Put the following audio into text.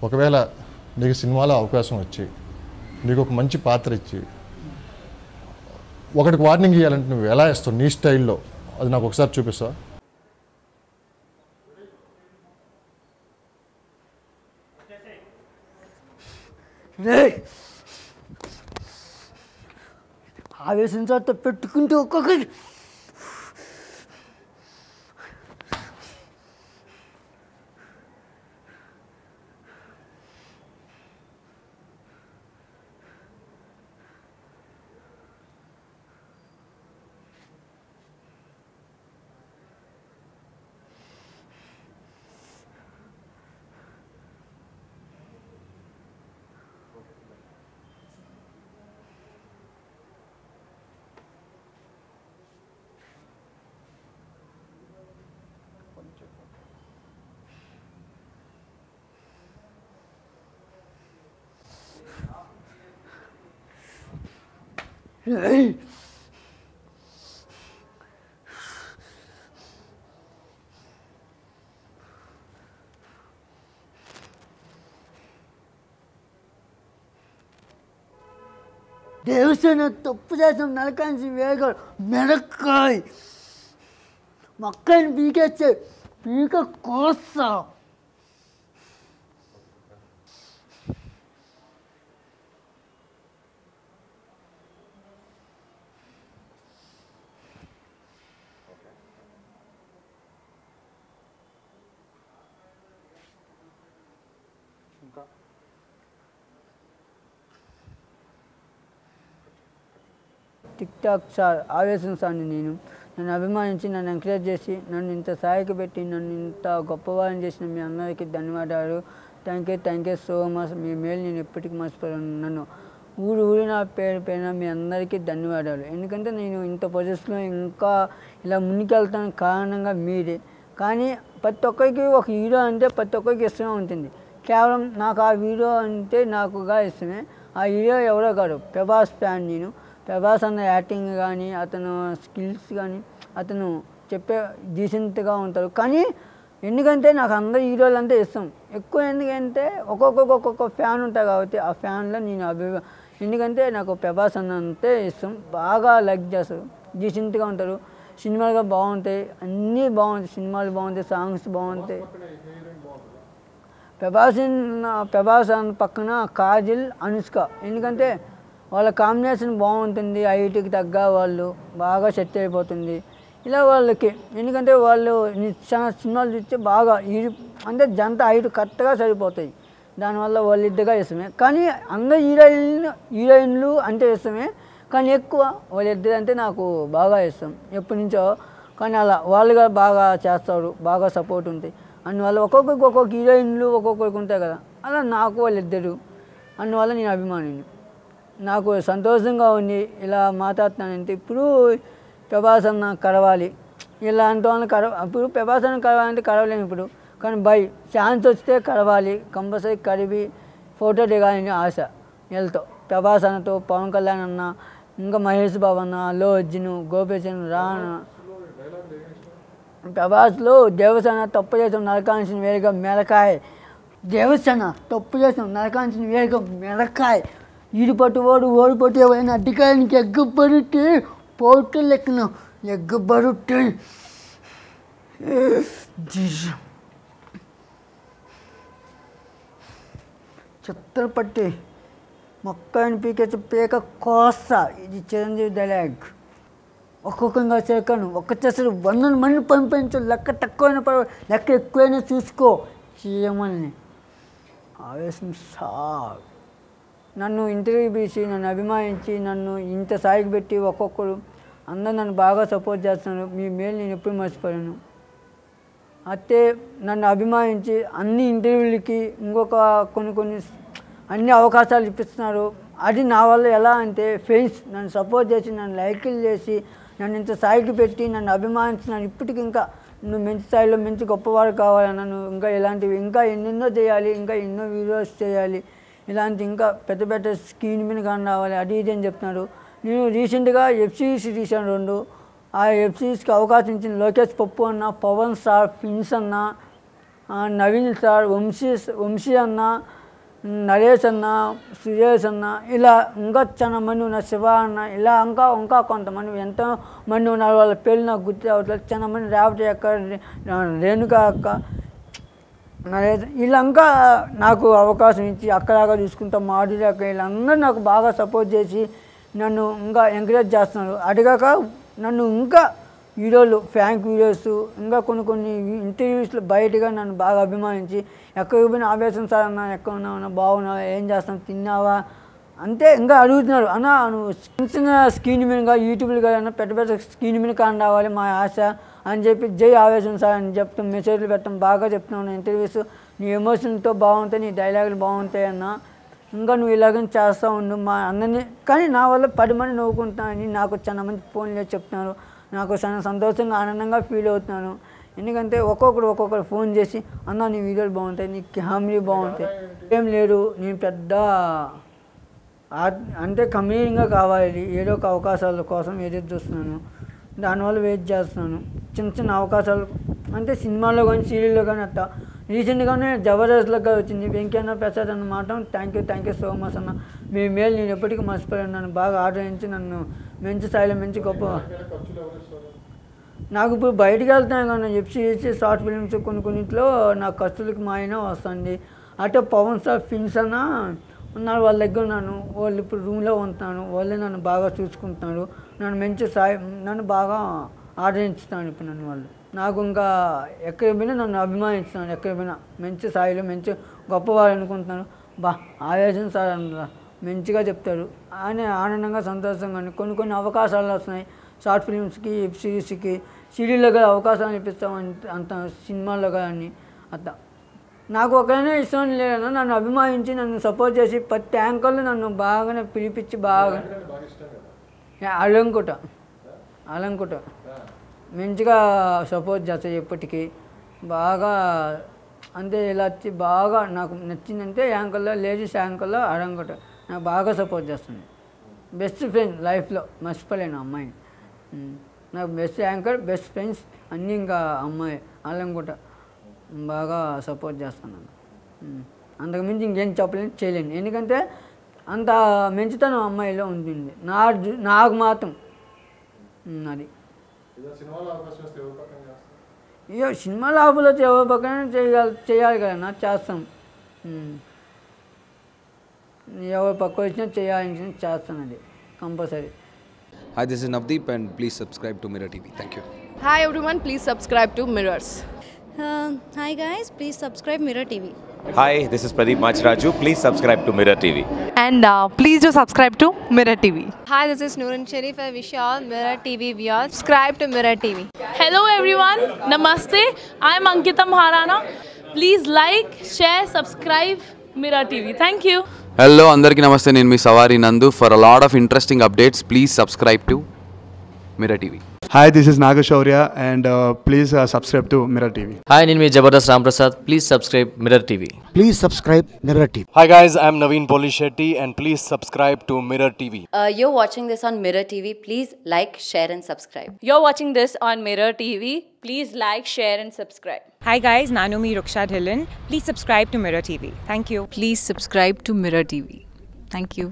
ఒకవేళ నీకు సినిమాలో అవకాశం వచ్చి నీకు ఒక మంచి పాత్ర ఇచ్చి ఒకటికి వార్నింగ్ ఇవ్వాలంటే నువ్వు ఎలా ఇస్తావు నీ స్టైల్లో అది నాకు ఒకసారి చూపిస్తావా రేయ్! ఆవేశం చేత పెట్టుకుంటూ ఒక్కొక్కటి రేయ్! దేవసేన తప్పు చేసిన నరకాంచి వేగ మెరక్కాయ్ మొక్కని పీకేస్తే పీక కోస్తా టిక్ టాక్ సార్ ఆవేశం సార్ని నేను నన్ను అభిమానించి నన్ను ఎంకరేజ్ చేసి నన్ను ఇంత సహాయక పెట్టి నన్ను ఇంత గొప్పవారిని చేసిన మీ అందరికీ ధన్యవాదాలు thank you thank you so much మీ మేలు నేను ఎప్పటికీ మర్చిపోయాను నన్ను ఊరు ఊరి నా పేరు పైన మీ అందరికీ ధన్యవాదాలు ఎందుకంటే నేను ఇంత పొజిషన్లో ఇంకా ఇలా ముందుకెళ్తాను కారణంగా మీరే కానీ ప్రతి ఒక్కరికి ఒక హీరో అంటే ప్రతి ఒక్కరికి ఇష్టమే ఉంటుంది కేవలం నాకు ఆ హీరో అంటే నాకుగా ఇష్టమే ఆ హీరో ఎవరో కాదు ప్రభాస్ ఫ్యాన్ నేను ప్రభాస్ అన్న యాక్టింగ్ కానీ అతను స్కిల్స్ కానీ అతను చెప్పే డీసెంట్గా ఉంటారు కానీ ఎందుకంటే నాకు అందరు హీరోలు అంటే ఇష్టం ఎక్కువ ఎందుకంటే ఒక్కొక్కరికి ఒక్కొక్క ఫ్యాన్ ఉంటాయి కాబట్టి ఆ ఫ్యాన్లో నేను అభి ఎందుకంటే నాకు ప్రభాస్ అన్న అంటే ఇష్టం బాగా లైక్ చేస్తారు డీసెంట్గా ఉంటారు సినిమాలుగా బాగుంటాయి అన్నీ బాగుంటాయి సినిమాలు బాగుంటాయి సాంగ్స్ బాగుంటాయి ప్రభాస్ ఇన్- ప్రభాస్ అన్న పక్కన కాజల్ అనుష్క ఎందుకంటే వాళ్ళ కాంబినేషన్ బాగుంటుంది హైట్కి తగ్గ వాళ్ళు బాగా సెట్ అయిపోతుంది ఇలా వాళ్ళకి ఎందుకంటే వాళ్ళు ని- చాలా సినిమాలు చూస్తే బాగా ఈ అంటే జంట హైట్ కరెక్ట్గా సరిపోతాయి దానివల్ల వాళ్ళిద్దరుగా ఇష్టమే కానీ అందరు హీరోయిన్ హీరోయిన్లు అంటే ఇష్టమే కానీ ఎక్కువ వాళ్ళిద్దరు అంటే నాకు బాగా ఇష్టం ఎప్పటి నుంచో కానీ అలా వాళ్ళుగా బాగా చేస్తారు బాగా సపోర్ట్ ఉంటాయి అందువల్ల ఒక్కొక్కరికి ఒక్కొక్క హీరోయిన్లు ఒక్కొక్కరికి ఉంటాయి కదా అలా నాకు వాళ్ళిద్దరు అందువల్ల నేను అభిమానిని నాకు సంతోషంగా ఉంది ఇలా మాట్లాడుతున్నానంటే ఇప్పుడు ప్రభాస్ అన్న కలవాలి ఇలాంటి వాళ్ళని కలవ ఇప్పుడు ప్రభాస్ అన్న కలవాలంటే కలవలేము ఇప్పుడు కానీ బై ఛాన్స్ వస్తే కలవాలి కంపల్సరీ కలిపి ఫోటో దిగాలని ఆశ వెళ్తాం ప్రభాస్ అన్నతో పవన్ కళ్యాణ్ అన్న ఇంకా మహేష్ బాబు అన్న అల్లు అర్జున్ గోపీచంద్ రానా ప్రభాస్లో దేవసేన తప్పు చేసిన నరకాంచిన వేరుగా మెలకాయ దేవసేన తప్పు చేసిన నరకాంచిన వేరుగా మెలకాయ ఈడుపట్టువాడు ఓడిపట్టు ఎవరైనా అడ్డికాయనికి ఎగ్గుబడితే పోటు లెక్కన ఎగ్గుబడుతే చిత్రపట్టి మొక్కని పీకేసి పీక కోస ఇది చిరంజీవి డైలాగ్ ఒక్కొక్కగా చేరకను ఒక్క చేసరు వందల మంది పంపించు లెక్క తక్కువైన పర్వాలేదు లెక్క ఎక్కువైనా చూసుకో చేయమని ఆవేశం సార్ నన్ను ఇంటర్వ్యూ పిలిచి నన్ను అభిమానించి నన్ను ఇంత స్థాయికి పెట్టి ఒక్కొక్కరు అందరూ నన్ను బాగా సపోర్ట్ చేస్తున్నారు మీ మేలు నేను ఎప్పుడు మర్చిపోయాను అయితే నన్ను అభిమానించి అన్ని ఇంటర్వ్యూలకి ఇంకొక కొన్ని కొన్ని అన్ని అవకాశాలు ఇప్పిస్తున్నారు అది నా వల్ల ఎలా అంటే ఫ్రెండ్స్ నన్ను సపోర్ట్ చేసి నన్ను లైకులు చేసి నన్ను ఇంత స్థాయికి పెట్టి నన్ను అభిమానించినాను ఇప్పటికి ఇంకా నువ్వు మంచి స్థాయిలో మంచి గొప్పవాడు కావాలి నన్ను ఇంకా ఇలాంటివి ఇంకా ఎన్నెన్నో చేయాలి ఇంకా ఎన్నో వీడియోస్ చేయాలి ఇలాంటి ఇంకా పెద్ద పెద్ద స్క్రీన్ మీద కానీ రావాలి అది ఇది అని చెప్తున్నారు నేను రీసెంట్గా వెబ్ సిరీస్ తీసాను రెండు ఆ వెబ్ సిరీస్కి అవకాశం ఇచ్చిన లోకేష్ పప్పు అన్న పవన్ స్టార్ ఫిన్స్ అన్న ఆ, నవీన్ సార్ వంశీ వంశీ అన్న నరేష్ అన్న సురేష్ అన్న ఇలా ఇంకా చాలా మంది ఉన్నారు శివ అన్న ఇలా ఇంకా ఇంకా కొంతమంది ఎంతో మంది ఉన్నారు వాళ్ళ పేర్లు నాకు గుర్తు రావట్లేదు చాలా మంది రేవతి అక్క రేణుక అక్క నరేష్ వీళ్ళంకా నాకు అవకాశం ఇచ్చి అక్కలాగా చూసుకుంటాం మాధురి అక్క వీళ్ళందరూ నాకు బాగా సపోర్ట్ చేసి నన్ను ఇంకా ఎంకరేజ్ చేస్తున్నారు అడిగాక నన్ను ఇంకా వీడియోలు ఫ్యాంక్ వీడియోస్ ఇంకా కొన్ని కొన్ని ఇంటర్వ్యూస్లో బయటగా నన్ను బాగా అభిమానించి ఎక్కడికి పోయినా ఆవేశం సార్ అన్న ఎక్కడ ఉన్నావన్నా బాగున్నావా ఏం చేస్తావు తిన్నావా అంతే ఇంకా అడుగుతున్నారు అన్న నువ్వు చిన్న చిన్న స్క్రీన్ మీదగా యూట్యూబ్లో కానీ పెద్ద పెద్ద స్క్రీన్ మీద కాని రావాలి మా ఆశ అని చెప్పి జై ఆవేశం సార్ అని చెప్తాం మెసేజ్లు పెట్టడం బాగా చెప్తున్నాను ఇంటర్వ్యూస్ నీ ఎమోషన్తో బాగుంటాయి నీ డైలాగులు బాగుంటాయి అన్న ఇంకా నువ్వు ఇలాగని చేస్తూ ఉండు మా అందరినీ కానీ నా వల్ల పది మంది నవ్వుకుంటానని నాకు చాలా మంది ఫోన్ చేసి చెప్తున్నారు నాకు చాలా సంతోషంగా ఆనందంగా ఫీల్ అవుతున్నాను ఎందుకంటే ఒక్కొక్కరు ఒక్కొక్కరు ఫోన్ చేసి అన్న నీ వీడియోలు బాగుంటాయి నీ కెమెరీ బాగుంటాయి ఏం లేదు నేను పెద్ద ఆర్ట్ అంటే కమ్యూనింగ్గా కావాలి ఏదో ఒక అవకాశాల కోసం ఎదురు చూస్తున్నాను దానివల్ల వెయిట్ చేస్తున్నాను చిన్న చిన్న అవకాశాలు అంటే సినిమాలో కానీ సీరియల్లో కానీ అట్లా రీసెంట్గానే జబర్దస్త్లోకి వచ్చింది వెంకయ్య ప్రసాద్ అన్న మాట thank you thank you so much అన్న మీ మేలు నేను ఎప్పటికీ మర్చిపోయాను నన్ను బాగా ఆదరించి నన్ను మంచి స్థాయిలో మంచి గొప్ప నాకు ఇప్పుడు బయటికి వెళ్తాను కానీ వెబ్ సిరీస్ షార్ట్ ఫిల్మ్స్ కొన్ని కొన్నిట్లో నా ఖర్చులకు మా అయినా వస్తుంది అటే పవన్ స్టార్ ఫిల్మ్స్ అన్న ఉన్నారు వాళ్ళ దగ్గర ఉన్నాను వాళ్ళు ఇప్పుడు రూమ్లో ఉంటున్నాను వాళ్ళే నన్ను బాగా చూసుకుంటున్నారు నన్ను మంచి సాయి నన్ను బాగా ఆదరించుతాను ఇప్పుడు నన్ను వాళ్ళు నాకు ఇంకా ఎక్కడ పోయినా నన్ను అభిమానిస్తున్నాను ఎక్కడ పోయినా మంచి స్థాయిలో మంచి గొప్పవాళ్ళు అనుకుంటున్నారు బా ఆవేశం సార్ అన్న మంచిగా చెప్తారు అని ఆనందంగా సంతోషంగా కొన్ని కొన్ని అవకాశాలు వస్తున్నాయి షార్ట్ ఫిల్మ్స్కి వెబ్ సిరీస్కి సీరియల్లో కూడా అవకాశాలు ఇప్పిస్తాం అంత అంత సినిమాల్లో కానీ అట్లా నాకు ఒకరైనా ఇష్టం లేదన్నా నన్ను అభిమానించి నన్ను సపోర్ట్ చేసి ప్రతి యాంకర్లు నన్ను బాగానే పిలిపించి బాగా యా, అలంకుట అలంకుట మంచిగా సపోర్ట్ చేస్తాయి ఎప్పటికీ బాగా అంటే ఇలా వచ్చి బాగా నాకు నచ్చిందంటే యాంకర్లో లేడీస్ యాంకర్లో అలంకుట నాకు బాగా సపోర్ట్ చేస్తుంది బెస్ట్ ఫ్రెండ్ లైఫ్లో మర్చిపోలేను ఆ అమ్మాయిని ఉమ్. నాకు బెస్ట్ యాంకర్ బెస్ట్ ఫ్రెండ్స్ అన్నీ ఇంకా అమ్మాయి అల్లంకుట బాగా సపోర్ట్ చేస్తున్నాను ఉమ్. అంతకుమించి ఇంకేం చెప్పలేను చేయలేను ఎందుకంటే అంత మంచితనం అమ్మాయిలో ఉంటుంది నా దృ- నాకు మాత్రం ఉమ్, అది సినిమాలో అవకాశం వస్తే ఎవరి పక్కన చేస్తారు ఇక సినిమా లాభాలు ఎవరి పక్కన చేయాలి చేయాలి కదా నా చేస్తాం ఉమ్. ఎవరు పక్క వచ్చినా చేయాలని చేస్తాను అది compulsory Hi, this is Navdeep, and please subscribe to Mirror TV. Thank you. Hi everyone, please subscribe to Mirrors. Uh, hi guys, please subscribe Mirror TV. Hi, this is Pradeep Machraju. Please subscribe to Mirror TV. and uh, please do subscribe to Mirror TV. Hi, this is Noorun Sharif. I wish you all Mirror TV viewers. Subscribe to Mirror TV. Hello everyone, Namaste. I'm Ankita Maharana. Please like, share, subscribe Mirror TV. Thank you. Hello అందరికీ నమస్తే నేను మీ Savari Nandu for a lot of interesting updates please subscribe to Mirror TV Hi, this is Nagashaurya, and uh, please uh, subscribe to Mirror TV. Hi నేను మీ Jabardasth Ramprasad please subscribe Mirror TV Please subscribe Mirror TV. Hi guys, I'm Naveen Polishetty and please subscribe to Mirror TV. Uh, you're watching this on Mirror TV. Please like, share, and subscribe. You're watching this on Mirror TV. Please like, share, and subscribe. Hi guys, Nanumi Ruksha Dhillon. Please subscribe to Mirror TV. Thank you. Please subscribe to Mirror TV. Thank you.